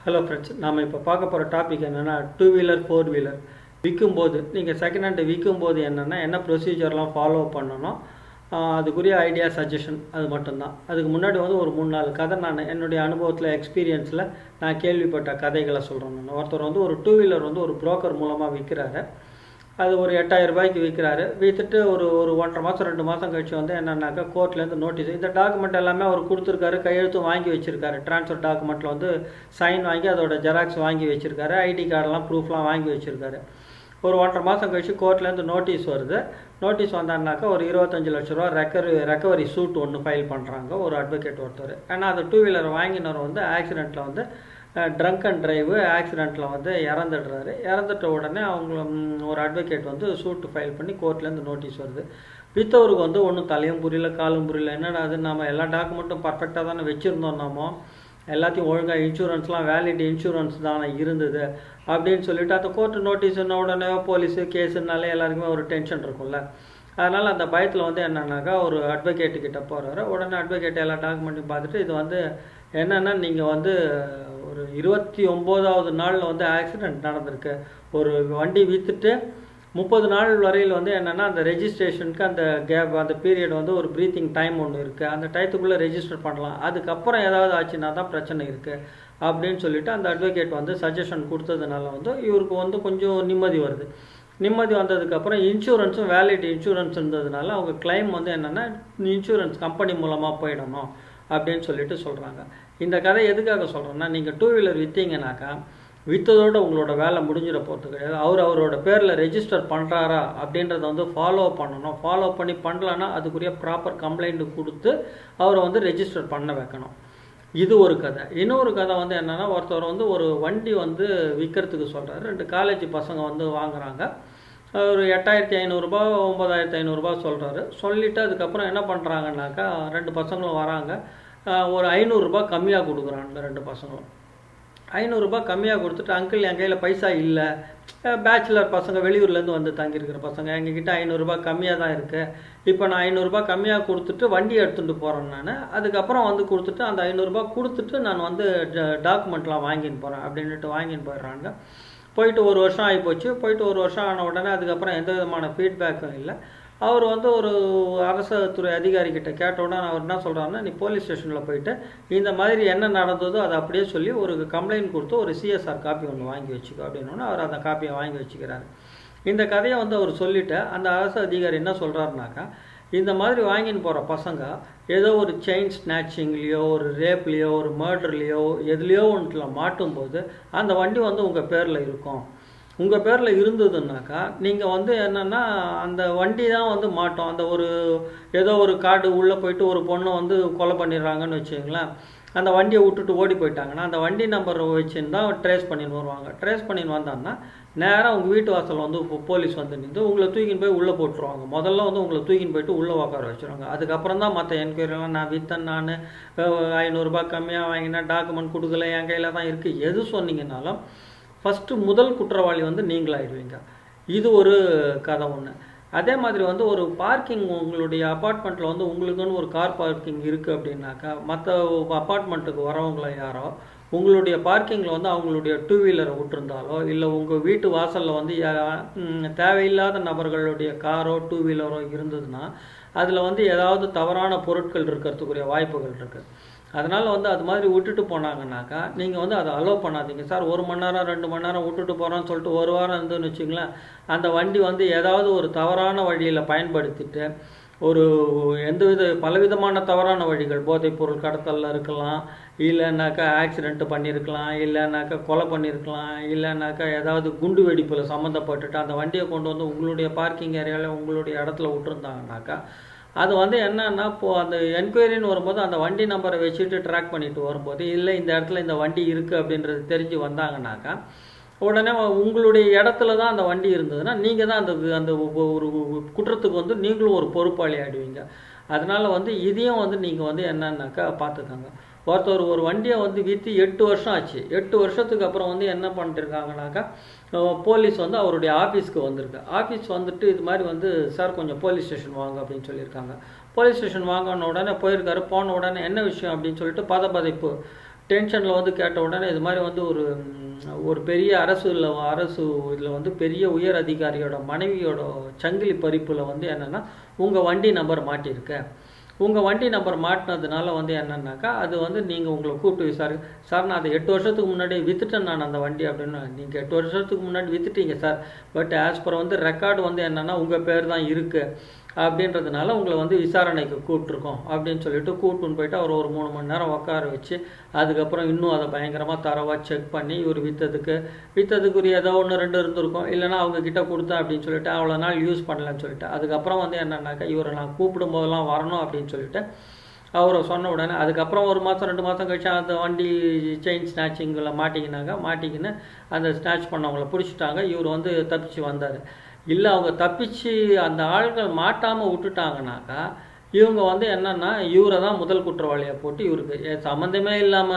hello friends நாம் இப்போ பார்க்க போகிற டாபிக் என்னென்னா டூ வீலர் ஃபோர் வீலர் விற்கும்போது நீங்கள் செகண்ட் ஹேண்டு விற்கும்போது என்னென்னா என்ன ப்ரொசீஜர்லாம் ஃபாலோ பண்ணணும் ஆஹ் அதுக்குரிய ஐடியா சஜஷன் அது மட்டும்தான் அதுக்கு முன்னாடி வந்து ஒரு மூணு நாலு கதை நான் என்னுடைய அனுபவத்தில் எக்ஸ்பீரியன்ஸில் நான் கேள்விப்பட்ட கதைகளை சொல்கிறேன் நான் ஒருத்தர் வந்து ஒரு டூ வீலர் வந்து ஒரு புரோக்கர் மூலமாக விற்கிறாரு அது ஒரு எட்டாயிரம் ரூபாய்க்கு விற்கிறாரு விற்றுட்டு ஒரு ஒரு ஒன்றரை மாதம் ரெண்டு மாதம் கழிச்சு வந்து என்னன்னாக்கா கோர்ட்லேருந்து நோட்டீஸ் இந்த டாக்குமெண்ட் எல்லாமே அவர் கொடுத்துருக்காரு கையெழுத்தும் வாங்கி வச்சிருக்காரு ட்ரான்ஸ்ஃபர் டாக்குமெண்ட்டில் வந்து சைன் வாங்கி அதோட ஜெராக்ஸ் வாங்கி வச்சிருக்காரு ஐடி கார்டெல்லாம் ப்ரூஃப்லாம் வாங்கி வச்சிருக்காரு ஒரு ஒன்றரை மாதம் கழிச்சு கோர்ட்லேருந்து நோட்டீஸ் வருது நோட்டீஸ் வந்தாருனாக்கா ஒரு இருபத்தஞ்சு லட்ச ரூபா ரெக்கவரி ரெக்கவரி சூட் ஒன்று ஃபைல் பண்ணுறாங்க ஒரு அட்வொகேட் ஒருத்தர் ஏன்னா அது டூ வீலர் வாங்கினவர் வந்து ஆக்சிடெண்ட்டில் வந்து ட்ரங்க் அண்ட் டிரைவு ஆக்சிடெண்ட்டில் வந்து இறந்துடுறாரு இறந்துட்ட உடனே அவங்க ம், ஒரு அட்வொகேட் வந்து சூட்டு ஃபைல் பண்ணி கோர்ட்லேருந்து நோட்டீஸ் வருது வித்தவருக்கு வந்து ஒன்றும் தலையும் புரியல காலும் புரியல என்னடா அது நம்ம எல்லா டாக்குமெண்ட்டும் பர்ஃபெக்டாக தானே வச்சுருந்தோம் நாமோ எல்லாத்தையும் ஒழுங்காக இன்சூரன்ஸ்லாம் வேலிட் இன்சூரன்ஸ் தானே இருந்தது அப்படின்னு சொல்லிட்டு அந்த கோர்ட்டு நோட்டீஸ்ன உடனே போலீஸு கேஸுனாலே எல்லாருக்குமே ஒரு டென்ஷன் இருக்கும்ல அதனால் அந்த பயத்தில் வந்து என்னன்னாக்கா ஒரு அட்வொகேட்டு கிட்ட போகிறாரு உடனே அட்வொகேட் எல்லா டாக்குமெண்ட்டையும் பார்த்துட்டு இது வந்து என்னென்னா நீங்கள் வந்து ஒரு இருபத்தி ஒம்போதாவது நாளில் வந்து ஆக்சிடெண்ட் நடந்திருக்கு ஒரு வண்டி விற்றுட்டு முப்பது நாள் வரையில் வந்து என்னென்னா அந்த ரெஜிஸ்ட்ரேஷனுக்கு அந்த கேப் அந்த பீரியட் வந்து ஒரு ப்ரீத்திங் டைம் ஒன்று இருக்குது அந்த டயத்துக்குள்ளே ரெஜிஸ்டர் பண்ணலாம் அதுக்கப்புறம் ஏதாவது ஆச்சுன்னா தான் பிரச்சனை இருக்குது அப்படின்னு சொல்லிட்டு அந்த அட்வொகேட் வந்து சஜஷன் கொடுத்ததுனால வந்து இவருக்கு வந்து கொஞ்சம் நிம்மதி வருது நிம்மதி வந்ததுக்கப்புறம் இன்சூரன்ஸும் வேலிட் இன்சூரன்ஸ் இருந்ததுனால அவங்க கிளைம் வந்து என்னென்னா இன்சூரன்ஸ் கம்பெனி மூலமாக போயிடணும் அப்படின்னு சொல்லிட்டு சொல்கிறாங்க இந்த கதை எதுக்காக சொல்கிறேன்னா நீங்கள் டூ வீலர் விற்றீங்கனாக்கா விற்றதோட உங்களோட வேலை முடிஞ்சிட போகிறது கிடையாது அவர் அவரோட பேரில் ரெஜிஸ்டர் பண்ணுறாரா அப்படின்றத வந்து ஃபாலோ பண்ணணும் ஃபாலோ பண்ணி பண்ணலன்னா அதுக்குரிய ப்ராப்பர் கம்ப்ளைண்ட் கொடுத்து அவரை வந்து ரெஜிஸ்டர் பண்ண வைக்கணும் இது ஒரு கதை இன்னொரு கதை வந்து என்னென்னா ஒருத்தர் வந்து ஒரு வண்டி வந்து விற்கிறதுக்கு சொல்கிறாரு ரெண்டு காலேஜ் பசங்க வந்து வாங்குறாங்க ஒரு எட்டாயிரத்தி ஐநூறுரூபா ஒம்பதாயிரத்தி ஐநூறுரூபா சொல்கிறாரு சொல்லிவிட்டு அதுக்கப்புறம் என்ன பண்ணுறாங்கனாக்கா ரெண்டு பசங்களும் வராங்க ஆஹ் ஒரு ஐநூறுரூபா கம்மியாக கொடுக்குறாங்க ரெண்டு பசங்களும் ஐநூறுரூபா கம்மியாக கொடுத்துட்டு அங்கிள் என் கையில் பைசா இல்லை பேச்சுலர் பசங்க வெளியூர்லேருந்து வந்து தங்கியிருக்கிற பசங்க எங்ககிட்ட ஐநூறுரூபா கம்மியாக தான் இருக்குது இப்போ நான் ஐநூறுரூபா கம்மியாக கொடுத்துட்டு வண்டி எடுத்துகிட்டு போகிறேன் நான் அதுக்கப்புறம் வந்து கொடுத்துட்டு அந்த ஐநூறுரூபா கொடுத்துட்டு நான் வந்து டாக்குமெண்ட்லாம் வாங்கின்னு போகிறேன் அப்படின்ட்டு வாங்கின்னு போயிடுறாங்க போயிட்டு ஒரு வருஷம் ஆகி போச்சு போயிட்டு ஒரு வருஷம் ஆன உடனே அதுக்கப்புறம் எந்த விதமான ஃபீட்பேக்கும் இல்லை அவர் வந்து ஒரு அரசு துறை அதிகாரிகிட்ட கேட்ட உடனே அவர் என்ன சொல்கிறாருன்னா நீ போலீஸ் ஸ்டேஷனில் போயிட்டு இந்த மாதிரி என்ன நடந்ததோ அதை அப்படியே சொல்லி ஒரு கம்ப்ளைண்ட் கொடுத்து ஒரு சிஎஸ்ஆர் காப்பி ஒன்று வாங்கி வச்சுக்கோ அப்படின்னோடனே அவர் அந்த காப்பியை வாங்கி வச்சுக்கிறாரு இந்த கதையை வந்து அவர் சொல்லிட்டு அந்த அரசு அதிகாரி என்ன சொல்கிறாருனாக்கா இந்த மாதிரி வாங்கின்னு போகிற பசங்க ஏதோ ஒரு செயின் ஸ்நாச்சிங்லேயோ ஒரு ரேப்லேயோ ஒரு மர்டர்லேயோ எதுலேயோ ஒன்றுல மாட்டும்போது அந்த வண்டி வந்து உங்கள் பேரில் இருக்கும் உங்கள் பேரில் இருந்ததுன்னாக்கா நீங்கள் வந்து என்னென்னா அந்த வண்டி தான் வந்து மாட்டோம் அந்த ஒரு ஏதோ ஒரு காடு உள்ளே போயிட்டு ஒரு பொண்ணை வந்து கொலை பண்ணிடுறாங்கன்னு வச்சுங்களேன் அந்த வண்டியை விட்டுட்டு ஓடி போயிட்டாங்கன்னா அந்த வண்டி நம்பர் வச்சுன்னு தான் ட்ரேஸ் பண்ணின்னு வருவாங்க ட்ரேஸ் பண்ணின்னு வந்தாங்கன்னா நேராக உங்கள் வீட்டு வாசல் வந்து இப்போ போலீஸ் வந்து நின்று உங்களை தூக்கின்னு போய் உள்ளே போட்டுருவாங்க முதல்ல வந்து உங்களை தூக்கின்னு போயிட்டு உள்ளே உட்கார வச்சுருவாங்க அதுக்கப்புறம் தான் மற்ற என்கொயரிலாம் நான் விற்றேன் நான் ஐநூறுரூபா கம்மியாக வாங்கினேன் டாக்குமெண்ட் கொடுக்கல என் கையில் தான் இருக்குது எது சொன்னீங்கன்னாலும் ஃபஸ்ட்டு முதல் குற்றவாளி வந்து நீங்களாயிடுவீங்க இது ஒரு கதை ஒன்று அதே மாதிரி வந்து ஒரு பார்க்கிங் உங்களுடைய அப்பார்ட்மெண்ட்டில் வந்து உங்களுக்குன்னு ஒரு கார் பார்க்கிங் இருக்குது அப்படின்னாக்கா மற்ற அப்பார்ட்மெண்ட்டுக்கு வரவங்கள யாரோ உங்களுடைய பார்க்கிங்கில் வந்து அவங்களுடைய டூ வீலரை விட்டுருந்தாலோ இல்லை உங்கள் வீட்டு வாசலில் வந்து யா- ம், தேவையில்லாத நபர்களுடைய காரோ டூ வீலரோ இருந்ததுன்னா அதில் வந்து ஏதாவது தவறான பொருட்கள் இருக்கிறதுக்குரிய வாய்ப்புகள் இருக்குது அதனால் வந்து அது மாதிரி விட்டுட்டு போனாங்கன்னாக்கா நீங்கள் வந்து அதை அலோவ் பண்ணாதீங்க சார் ஒரு மணி நேரம் ரெண்டு மணி நேரம் விட்டுட்டு போகிறோன்னு சொல்லிட்டு ஒரு வாரம் இருந்துன்னு வச்சுங்களேன் அந்த வண்டி வந்து ஏதாவது ஒரு தவறான வழியில் பயன்படுத்திட்டு ஒரு எந்தவித பலவிதமான தவறான வழிகள் போதைப் பொருள் கடத்தலில் இருக்கலாம் இல்லைன்னாக்கா ஆக்சிடென்ட் பண்ணியிருக்கலாம் இல்லைன்னாக்கா கொலை பண்ணியிருக்கலாம் இல்லைன்னாக்கா ஏதாவது குண்டு வெடிப்பில் சம்மந்தப்பட்டுட்டு அந்த வண்டியை கொண்டு வந்து உங்களுடைய பார்க்கிங் ஏரியாவில் உங்களுடைய இடத்துல விட்டுருந்தாங்கனாக்கா அது வந்து என்னன்னா இப்போ அந்த என்கொயரின்னு வரும்போது அந்த வண்டி நம்பரை வச்சுட்டு ட்ராக் பண்ணிட்டு வரும்போது இல்லை இந்த இடத்துல இந்த வண்டி இருக்குது அப்படின்றது தெரிஞ்சு வந்தாங்கனாக்கா உடனே உங்களுடைய இடத்துல தான் அந்த வண்டி இருந்ததுன்னா நீங்கள் தான் அந்த அந்த ஒ- ஒரு குற்றத்துக்கு வந்து நீங்களும் ஒரு பொறுப்பாளி ஆயிடுவீங்க அதனால வந்து இதையும் வந்து நீங்கள் வந்து என்னன்னாக்கா பார்த்துக்கோங்க ஒருத்தர் ஒரு வண்டியை வந்து விற்று எட்டு வருஷம் ஆச்சு எட்டு வருஷத்துக்கு அப்புறம் வந்து என்ன பண்ணிட்டுருக்காங்கனாக்கா அஹ் போலீஸ் வந்து அவருடைய ஆஃபீஸ்க்கு வந்திருக்கு ஆஃபீஸ் வந்துட்டு இது மாதிரி வந்து சார் கொஞ்சம் போலீஸ் ஸ்டேஷன் வாங்க அப்படின்னு சொல்லியிருக்காங்க போலீஸ் ஸ்டேஷன் வாங்கின உடனே போயிருக்காரு போன உடனே என்ன விஷயம் அப்படின்னு சொல்லிட்டு பதபதைப்பு டென்ஷனில் வந்து கேட்ட உடனே இது மாதிரி வந்து ஒரு ம், ஒரு பெரிய அரசு இல்லை அரசு இதில் வந்து பெரிய உயர் அதிகாரியோட மனைவியோட சங்கிலி பறிப்பில் வந்து என்னென்னா உங்கள் வண்டி நம்பர் மாட்டியிருக்கு உங்கள் வண்டி நம்பர் மாட்டினதுனால வந்து என்னன்னாக்கா அது வந்து நீங்கள் உங்களை கூப்பிட்டு விசாரி சார் நான் அதை எட்டு வருஷத்துக்கு முன்னாடி வித்துட்டேன் நான் அந்த வண்டி அப்படின்னு நீங்கள் எட்டு வருஷத்துக்கு முன்னாடி வித்துட்டீங்க சார் பட் ஆஸ் பர் வந்து ரெக்கார்டு வந்து என்னென்னா உங்கள் பேர் தான் இருக்குது அப்படின்றதுனால உங்களை வந்து விசாரணைக்கு கூப்பிட்ருக்கோம் அப்படின்னு சொல்லிட்டு கூப்பிட்டுன்னு போயிட்டு அவர் ஒரு மூணு மணி நேரம் உட்கார வச்சு அதுக்கப்புறம் இன்னும் அதை பயங்கரமாக தரவாக செக் பண்ணி இவர் விற்றதுக்கு விற்றதுக்குரிய ஏதோ ஒன்று ரெண்டு இருந்திருக்கும் இல்லைன்னா அவங்க கிட்ட கொடுத்தேன் அப்படின்னு சொல்லிட்டு அவ்வளோ நாள் யூஸ் பண்ணலன்னு சொல்லிட்டு அதுக்கப்புறம் வந்து என்னன்னாக்கா இவரை நான் கூப்பிடும் போதெல்லாம் வரணும் அப்படின்னு சொல்லிட்டு அவர் சொன்ன உடனே அதுக்கப்புறம் ஒரு மாதம் ரெண்டு மாதம் கழிச்சு அந்த வண்டி செயின் ஸ்நாச்சிங்கில் மாட்டிக்கினாங்க மாட்டிக்கின்னு அந்த ஸ்நாச் பண்ணவங்கள பிடிச்சிட்டாங்க இவர் வந்து தப்பிச்சு வந்தார் இல்லை அவங்க தப்பிச்சு அந்த ஆள்கள் மாட்டாமல் விட்டுட்டாங்கனாக்கா இவங்க வந்து என்னன்னா இவரை தான் முதல் குற்றவாளியை போட்டு இவருக்கு எ- சம்மந்தமே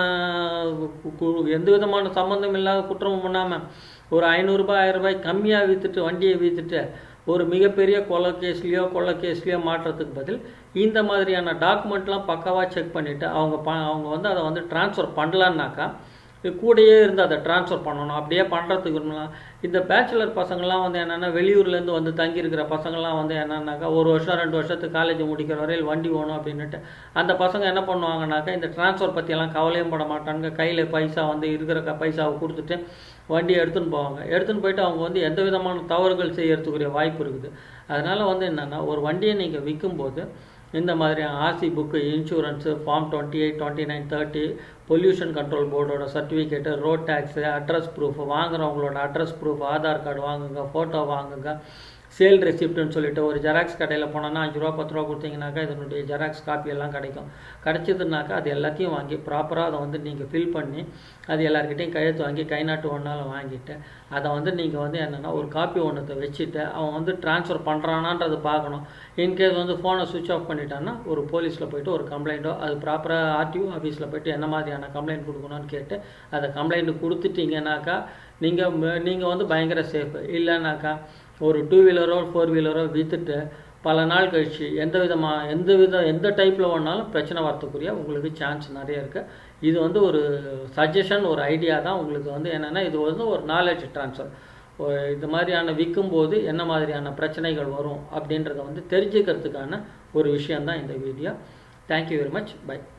இல்லாமல் எந்த விதமான சம்மந்தம் இல்லாத குற்றமும் பண்ணாமல் ஒரு ஐநூறுரூபா ஆயிரம் ரூபாய் கம்மியாக விற்றுட்டு வண்டியை விற்றுட்டு ஒரு மிகப்பெரிய கொலை கேஸ்லேயோ கொள்ளை கேஸ்லேயோ மாட்டுறதுக்கு பதில் இந்த மாதிரியான டாக்குமெண்ட்லாம் பக்காவாக செக் பண்ணிவிட்டு அவங்க ப அவங்க வந்து அதை வந்து ட்ரான்ஸ்ஃபர் பண்ணலான்னாக்கா கூடயே இருந்து அதை ட்ரான்ஸ்ஃபர் பண்ணணும் அப்படியே பண்ணுறதுக்கு விரும்பலாம் இந்த பேச்சுலர் பசங்கள்லாம் வந்து என்னென்னா வெளியூர்லேருந்து வந்து தங்கியிருக்கிற பசங்கள்லாம் வந்து என்னன்னாக்கா ஒரு வருஷம் ரெண்டு வருஷத்துக்கு காலேஜ் முடிக்கிற வரையில் வண்டி வேணும் அப்படின்னுட்டு அந்த பசங்க என்ன பண்ணுவாங்கனாக்கா இந்த ட்ரான்ஸ்ஃபர் பற்றியெல்லாம் கவலையும் பட மாட்டாங்க கையில் பைசா வந்து இருக்கிற க- பைசாவை கொடுத்துட்டு வண்டியை எடுத்துன்னு போவாங்க எடுத்துன்னு போயிட்டு அவங்க வந்து எந்த விதமான தவறுகள் செய்யறதுக்குரிய வாய்ப்பு இருக்குது அதனால் வந்து என்னென்னா ஒரு வண்டியை நீங்கள் விற்கும்போது இந்த மாதிரி RC book insurance form twenty eight twenty nine thirty pollution control போர்டோட certificate road tax address proof வாங்குறவங்களோட அட்ரஸ் ப்ரூஃப் ஆதார் கார்டு வாங்குங்க ஃபோட்டோ வாங்குங்க சேல் ரெசிப்ட்னு சொல்லிட்டு ஒரு ஜெராக்ஸ் கடையில் போனோன்னா அஞ்சு ரூபா பத்து ரூபா கொடுத்தீங்கன்னாக்கா இதனுடைய ஜெராக்ஸ் காப்பி எல்லாம் கிடைக்கும் கிடைச்சதுனாக்கா அது எல்லாத்தையும் வாங்கி ப்ராப்பராக அதை வந்து நீங்கள் ஃபில் பண்ணி அது எல்லாருக்கிட்டையும் கையெழுத்து வாங்கி கை நாட்டு ஒன்றால் வாங்கிட்டு அதை வந்து நீங்கள் வந்து என்னென்னா ஒரு காப்பி ஒன்றத்தை வச்சுட்டு அவன் வந்து ட்ரான்ஸ்ஃபர் பண்ணுறானான்றது பார்க்கணும் இன்கேஸ் வந்து ஃபோனை சுவிட்ச் ஆஃப் பண்ணிட்டான்னா ஒரு போலீஸில் போயிட்டு ஒரு கம்ப்ளைண்ட்டோ அது ப்ராப்பராக ஆர்டிஓ ஆஃபீஸில் போயிட்டு என்ன மாதிரியான கம்ப்ளைண்ட் கொடுக்கணும்னு கேட்டு அதை கம்ப்ளைண்ட் கொடுத்துட்டீங்கன்னாக்கா நீங்கள் நீங்கள் வந்து பயங்கர சேஃப் இல்லைனாக்கா ஒரு டூ வீலரோ ஃபோர் வீலரோ விற்றுட்டு பல நாள் கழிச்சு எந்த விதமாக எந்த வித எந்த டைப்பில் வேணாலும் பிரச்சனை வரத்துக்குரிய உங்களுக்கு சான்ஸ் நிறைய இருக்குது இது வந்து ஒரு சஜஷன் ஒரு ஐடியா தான் உங்களுக்கு வந்து என்னென்னா இது வந்து ஒரு நாலேஜ் ட்ரான்ஸ்ஃபர் இது மாதிரியான விற்கும்போது என்ன மாதிரியான பிரச்சனைகள் வரும் அப்படின்றத வந்து தெரிஞ்சுக்கிறதுக்கான ஒரு விஷயந்தான் இந்த video thank you very much by